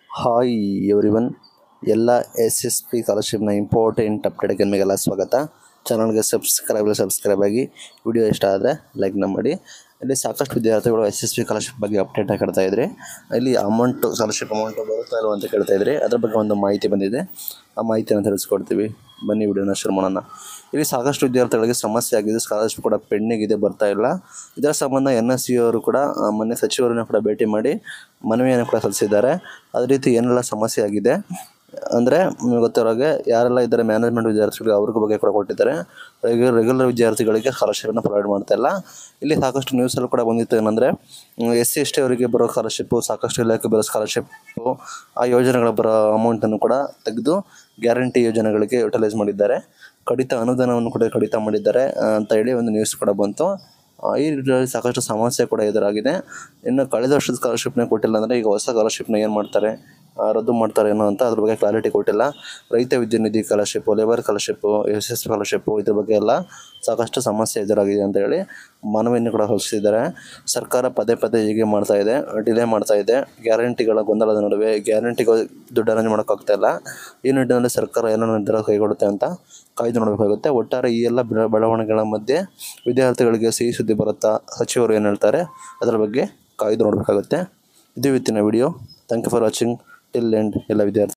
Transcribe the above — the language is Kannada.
ಹಾಯ್ ಎವ್ರಿವನ್ ಎಲ್ಲ ಎಸ್ ಎಸ್ ಪಿ ಸ್ಕಾಲರ್ಶಿಪ್ನ ಇಂಪಾರ್ಟೆಂಟ್ ಅಪ್ಡೇಟ್ಗೆ ನಿಮಗೆಲ್ಲ ಸ್ವಾಗತ ಚಾನಲ್ಗೆ ಸಬ್ಸ್ಕ್ರೈಬ್ ಸಬ್ಸ್ಕ್ರೈಬ್ ಆಗಿ ವಿಡಿಯೋ ಇಷ್ಟ ಆದರೆ ಲೈಕ್ನ ಮಾಡಿ ಇಲ್ಲಿ ಸಾಕಷ್ಟು ವಿದ್ಯಾರ್ಥಿಗಳು ಎಸ್ ಎಸ್ ಪಿ ಸ್ಕಾಲರ್ಶಿಪ್ ಬಗ್ಗೆ ಅಪ್ಡೇಟ್ ಕೇಳ್ತಾ ಇದ್ರಿ ಇಲ್ಲಿ ಅಮೌಂಟು ಸ್ಕಾಲರ್ಶಿಪ್ ಅಮೌಂಟು ಬರುತ್ತಾ ಇಲ್ವ ಅಂತ ಕೇಳ್ತಾ ಇದ್ರಿ ಅದ್ರ ಬಗ್ಗೆ ಒಂದು ಮಾಹಿತಿ ಬಂದಿದೆ ಆ ಮಾಹಿತಿಯನ್ನು ತಿಳಿಸ್ಕೊಡ್ತೀವಿ ಬನ್ನಿ ವಿಡಿಯೋನ ಶುರು ಮಾಡೋಣ ಇಲ್ಲಿ ಸಾಕಷ್ಟು ವಿದ್ಯಾರ್ಥಿಗಳಿಗೆ ಸಮಸ್ಯೆ ಆಗಿದೆ ಸ್ಕಾಲರ್ಶಿಪ್ ಕೂಡ ಪೆಂಡಿಂಗ್ ಇದೆ ಬರ್ತಾ ಇಲ್ಲ ಇದರ ಸಂಬಂಧ ಎನ್ ಎಸ್ ಸಿ ಅವರು ಕೂಡ ಆ, ಮೊನ್ನೆ ಸಚಿವರನ್ನು ಕೂಡ ಭೇಟಿ ಮಾಡಿ ಮನವಿಯನ್ನು ಕೂಡ ಸಲ್ಲಿಸಿದ್ದಾರೆ ಅದೇ ರೀತಿ ಏನೆಲ್ಲ ಸಮಸ್ಯೆ ಆಗಿದೆ ಅಂದರೆ ನಿಮಗೆ ಗೊತ್ತಿರೋಗೆ ಯಾರೆಲ್ಲ ಇದ್ದಾರೆ ಮ್ಯಾನೇಜ್ಮೆಂಟ್ ವಿದ್ಯಾರ್ಥಿಗಳು ಅವ್ರಿಗೂ ಬಗ್ಗೆ ಕೂಡ ಕೊಟ್ಟಿದ್ದಾರೆ ರೆಗ್ಯುಲರ್ ರೆಗ್ಯುಲರ್ ವಿದ್ಯಾರ್ಥಿಗಳಿಗೆ ಸ್ಕಾಲರ್ಶಿಪ್ನ ಪ್ರೊವೈಡ್ ಮಾಡ್ತಾ ಇಲ್ಲ ಇಲ್ಲಿ ಸಾಕಷ್ಟು ನ್ಯೂಸಲ್ಲಿ ಕೂಡ ಬಂದಿತ್ತು ಏನಂದರೆ ಎಸ್ ಸಿ ಎಸ್ ಟಿ ಅವರಿಗೆ ಬರೋ ಸ್ಕಾಲರ್ಶಿಪ್ಪು ಸಾಕಷ್ಟು ಇಲಾಖೆ ಬರೋ ಸ್ಕಾಲರ್ಶಿಪ್ಪು ಆ ಯೋಜನೆಗಳ ಬರೋ ಅಮೌಂಟನ್ನು ಕೂಡ ತೆಗೆದು ಗ್ಯಾರಂಟಿ ಯೋಜನೆಗಳಿಗೆ ಯುಟಿಲೈಸ್ ಮಾಡಿದ್ದಾರೆ ಕಡಿತ ಅನುದಾನವನ್ನು ಕೂಡ ಕಡಿತ ಮಾಡಿದ್ದಾರೆ ಆ, ಅಂತ ಹೇಳಿ ಒಂದು ನ್ಯೂಸ್ ಕೂಡ ಬಂತು ಆ, ಈ ನಿಟ್ಟಿನಲ್ಲಿ ಸಾಕಷ್ಟು ಸಮಸ್ಯೆ ಕೂಡ ಎದುರಾಗಿದೆ ಇನ್ನು ಕಳೆದ ವರ್ಷದ ಸ್ಕಾಲರ್ಶಿಪ್ನ ಕೊಟ್ಟಿಲ್ಲ ಅಂದರೆ ಈಗ ಹೊಸ ಸ್ಕಾಲರ್ಶಿಪ್ನ ಏನು ಮಾಡ್ತಾರೆ ಆ, ರದ್ದು ಮಾಡ್ತಾರೆ ಏನೋ ಅಂತ ಅದ್ರ ಬಗ್ಗೆ ಕ್ಲಾರಿಟಿ ಕೊಟ್ಟಿಲ್ಲ ರೈತ ವಿದ್ಯಾನಿಧಿ scholarship labour scholarship S S scholarship ಇದ್ರ ಬಗ್ಗೆ ಎಲ್ಲ ಸಾಕಷ್ಟು ಸಮಸ್ಯೆ ಎದುರಾಗಿದೆ ಅಂತ ಹೇಳಿ ಮನವಿಯನ್ನು ಕೂಡ ಹೊಲಿಸಿದ್ದಾರೆ ಸರ್ಕಾರ ಪದೇ ಪದೇ ಹೀಗೆ ಮಾಡ್ತಾ ಇದೆ ಡಿಲೇ ಮಾಡ್ತಾ ಇದೆ ಗ್ಯಾರಂಟಿಗಳ ಗೊಂದಲದ ನಡುವೆ ಗ್ಯಾರಂಟಿಗೆ ದುಡ್ಡು ಅರೇಂಜ್ ಮಾಡೋಕ್ಕಾಗ್ತಾ ಇಲ್ಲ ಈ ನಿಟ್ಟಿನಲ್ಲಿ ಸರ್ಕಾರ ಏನೋ ನಿರ್ಧಾರ ಕೈಗೊಳ್ಳುತ್ತೆ ಅಂತ ಕಾಯ್ದು ನೋಡಬೇಕಾಗುತ್ತೆ ಒಟ್ಟಾರೆ ಈ ಎಲ್ಲ ಬೆಳ- ಬೆಳವಣಿಗೆಗಳ ಮಧ್ಯೆ ವಿದ್ಯಾರ್ಥಿಗಳಿಗೆ ಸಿಹಿ ಸುದ್ದಿ ಬರುತ್ತಾ ಸಚಿವರು ಏನು ಹೇಳ್ತಾರೆ ಅದರ ಬಗ್ಗೆ ಕಾಯ್ದು ನೋಡಬೇಕಾಗುತ್ತೆ ಇದು ಇವತ್ತಿನ video thank you for watching till end ಎಲ್ಲ ವಿದ್ಯಾರ್ಥಿ